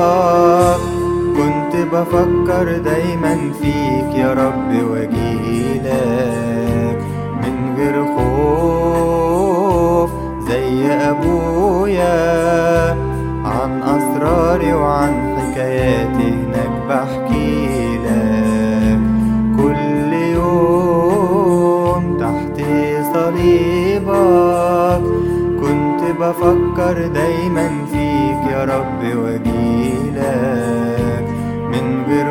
كنت بفكر دايما فيك يا رب واجيلك من غير خوف زي ابويا عن اسراري وعن حكاياتي هناك بحكي لك كل يوم تحت صليبك كنت بفكر دايما فيك يا رب واجيلك من غير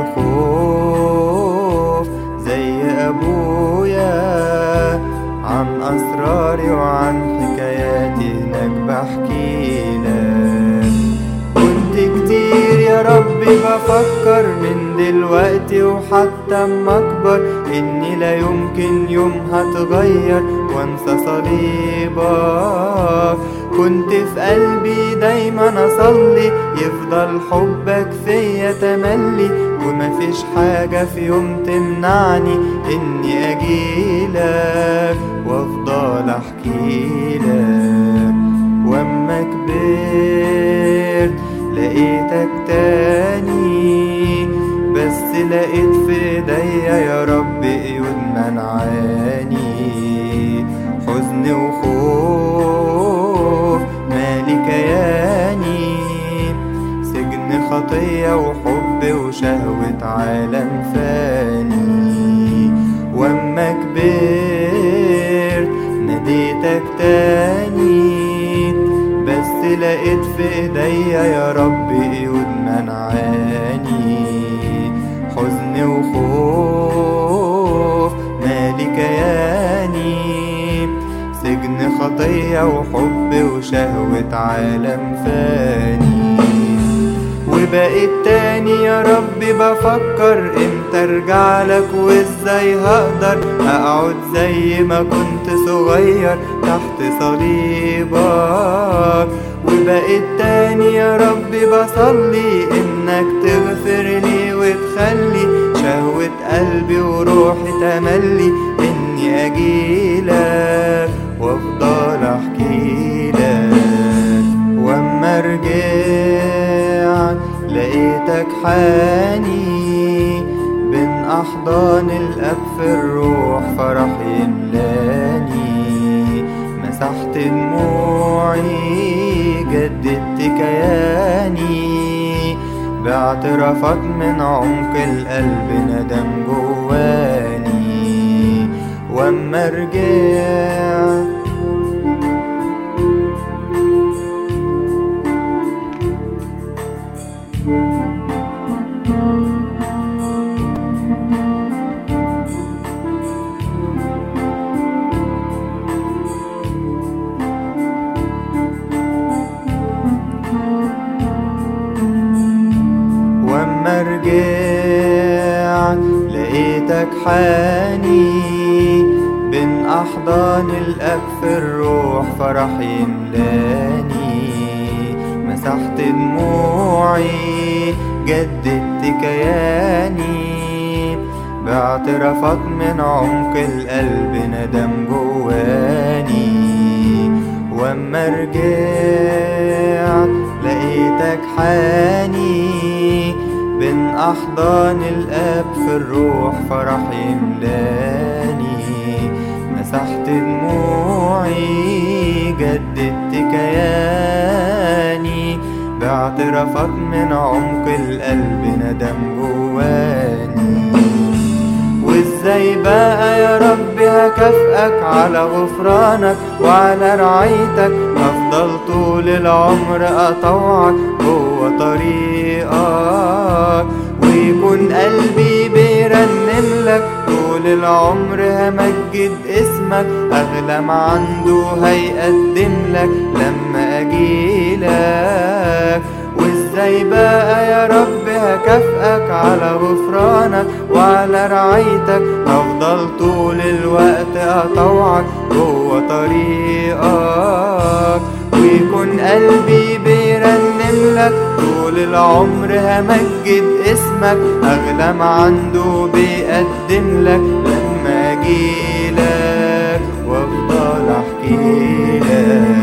خوف زي ابويا عن اسراري وعن حكاياتي هناك بحكي لك كنت كتير يا ربي بفكر من دلوقتي وحتى اما اكبر اني لا يمكن يوم هتغير وانسى صليبك كنت في قلبي دايما اصلي يفضل حبك فيا تملي ومفيش حاجة في يوم تمنعني اني اجيلك وافضل احكيلك واما كبرت لقيتك تاني بس لقيت في ايديا يا رب قيود منعاني حزن وخوف مالي كياني سجن خطية وحب وشهوة عالم فاني واما كبرت ناديتك تاني بس لقيت في ايديا يا رب قيود منعاني حزن وخوف مالي كياني سجن خطية وحب وشهوة عالم فاني وبقيت تاني يا ربي بفكر امتى ارجع لك وازاي هقدر اقعد زي ما كنت صغير تحت صليبك وبقيت تاني يا ربي بصلي انك تغفر لي وتخلي شهوة قلبي وروحي تملي اني اجيلك وافضل احكيلك واما رجعت لقيتك حاني بين احضان الاب في الروح فرح يملاني مسحت دموعي جددت كياني باعترافك من عمق القلب ندم جواني واما رجعت واما رجعت لقيتك حاني بين احضان الاب في الروح فرح يملاني مسحت دموعي جددت كياني باعترافك من عمق القلب ندم جواني واما رجعت لقيتك حاني بين احضان الاب في الروح فرح يملاني مسحت دموعي جددت كياني باعترافك من عمق القلب ندم جواني وازاي بقى يا ربي هكافئك على غفرانك وعلى رعايتك هفضل طول العمر اطوعك جوه طريقك ويكون قلبي بيرنم لك طول العمر همجد اسمك اغلى ما عنده هيقدم لك لما اجيلك وازاي بقى يا رب هكافئك على غفرانك وعلى رعايتك هفضل طول الوقت اطوعك جوه طريقك ويكون قلبي بيرنم لك طول العمر همجد اسمك اغلى ما عنده بيقدم لك لما اجيلك وافضل احكيلك